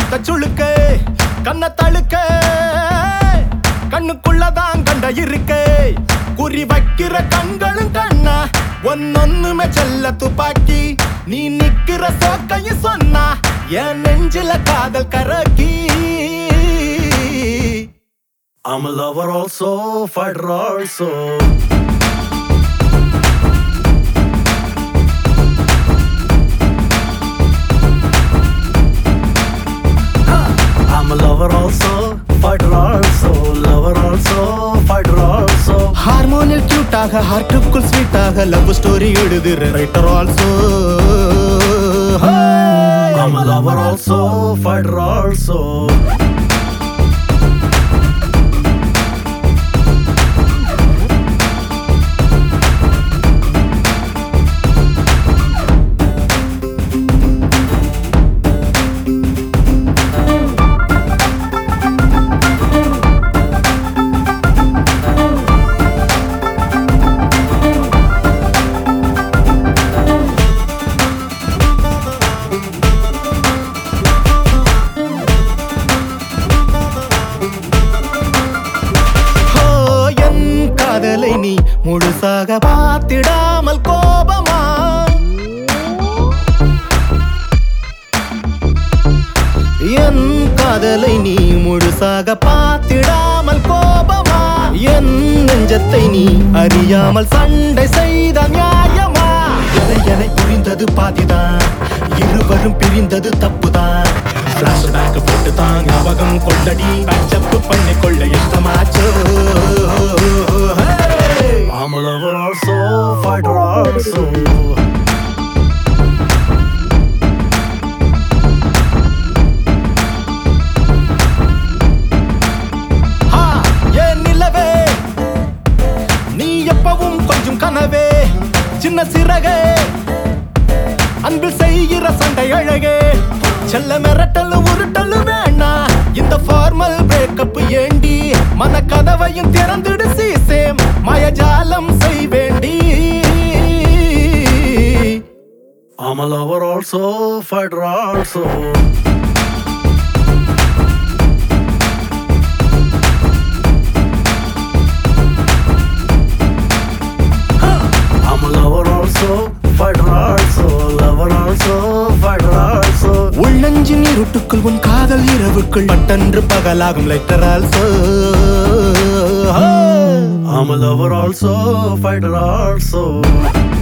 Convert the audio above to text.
பார்த்த சுளுக்கு கண்ண தழுக்க கண்ணுக்குள்ளதான் கண்ட இருக்கு குறி வைக்கிற கண்களும் கண்ணா ஒன்னொன்னுமே செல்ல துப்பாக்கி நீ நிக்கிற சோக்கையும் சொன்னா என் நெஞ்சில காதல் கரக்கி I'm a lover also, fighter also. I'm a lover also, fighter also, lover also, fighter also. ஹார்மோனில் கியூட்டாக ஹார்ட்டுக்குள் ஸ்வீட்டாக லவ் ஸ்டோரி எழுதுற writer also I'm a lover also, fighter also. ஹோ, என் காதலை நீ முழுசாக பார்த்திடாமல் கோபமா என் காதலை நீ முழுசாக பார்த்திடாமல் கோபமா என் நெஞ்சத்தை நீ அறியாமல் சண்டை செய்த நியாயமா என என புரிந்தது பாதிதான் இருவரும் பிரிந்தது தப்புதான் பிளாஷ்பேக் போட்டு தான் ஞாபகம் கொள்ளடி பச்சப்பு பண்ணி கொள்ள இஷ்டமாச்சோ I'm a lover also, fighter also. ஹா, ஏன் நிலவே நீ எப்பவும் கொஞ்சம் கனவே சின்ன சிறகே அன்பில் செய்கிற சண்டை அழகே செல்ல மிரட்டல் உருட்டல் வேணா இந்த ஃபார்மல் பிரேக்கப் ஏண்டி மன கதவையும் திறந்துடு சீசேம் மயஜாலம் செய்வேண்டி I'm a lover also, fighter also. I'm a lover also, fighter also, lover also, fighter also. உள்ளஞ்சின் இருட்டுக்குள் உன் காதல் இரவுக்குள் பட்டன்று பகலாகும் lighter also I'm a lover also, fighter also.